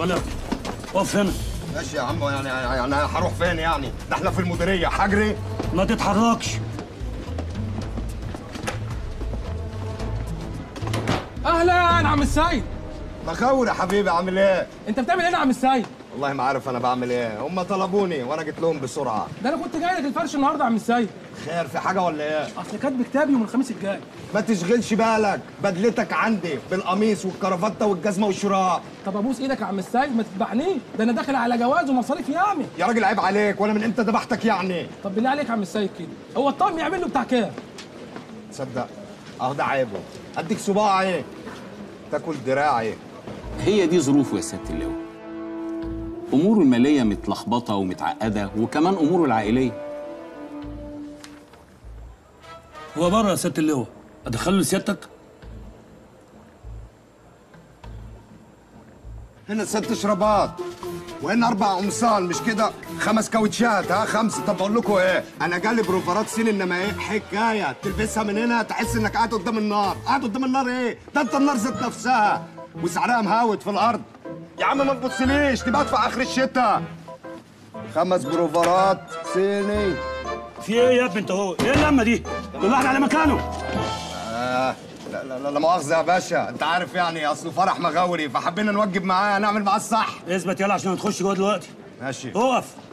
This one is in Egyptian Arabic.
ولا اقف هنا ماشي يا عم يعني يعني هروح فين يعني ده احنا في المديريه حجري ما تتحركش اهلا عم السيد بخور يا حبيبي عامل ايه انت بتعمل ايه يا عم السيد والله ما عارف انا بعمل ايه هم طلبوني وانا جيت لهم بسرعه ده انا كنت جاي لك الفرش النهارده يا عم السيد خير في حاجه ولا ايه اصل كاتب كتابي يوم الخميس الجاي ما تشغلش بالك بدلتك عندي بالقميص والكرافته والجزمه والشراع طب ابوس ايدك يا عم السيد ما تذبحنيش ده انا داخل على جواز ومصاريف يامي يا راجل عيب عليك وانا من امتى ذبحتك يعني طب بالله عليك يا عم السيد كده هو الطقم يعمل له بتاع كام تصدق اهو ده عيبه اديك صباعي تاكل دراعي هي دي ظروفه يا سياده اللواء اموره الماليه متلخبطه ومتعقده وكمان اموره العائليه هو بره يا سياده اللواء ادخله لسيادتك هنا ست شرابات وهنا اربع قمصان مش كده خمس كاوتشات ها خمسه طب اقول لكم ايه انا جالي بروفرات صين انما ايه حكايه تلبسها من هنا تحس انك قاعد قدام النار قاعد قدام النار ايه ده انت النار ذات نفسها وسعرها مهاوت في الارض يا عم ما تبصليش تبقى ادفع اخر الشتاء خمس بروفرات صيني في ايه يا ابني انت هو ايه اللمه دي كل واحد على مكانه آه لا لا لا, لا مؤاخذة يا باشا انت عارف يعني اصله فرح مغاوري فحبينا نوجب معاه نعمل معاه الصح اثبت يلا عشان نخش جوه دلوقتي ماشي اقف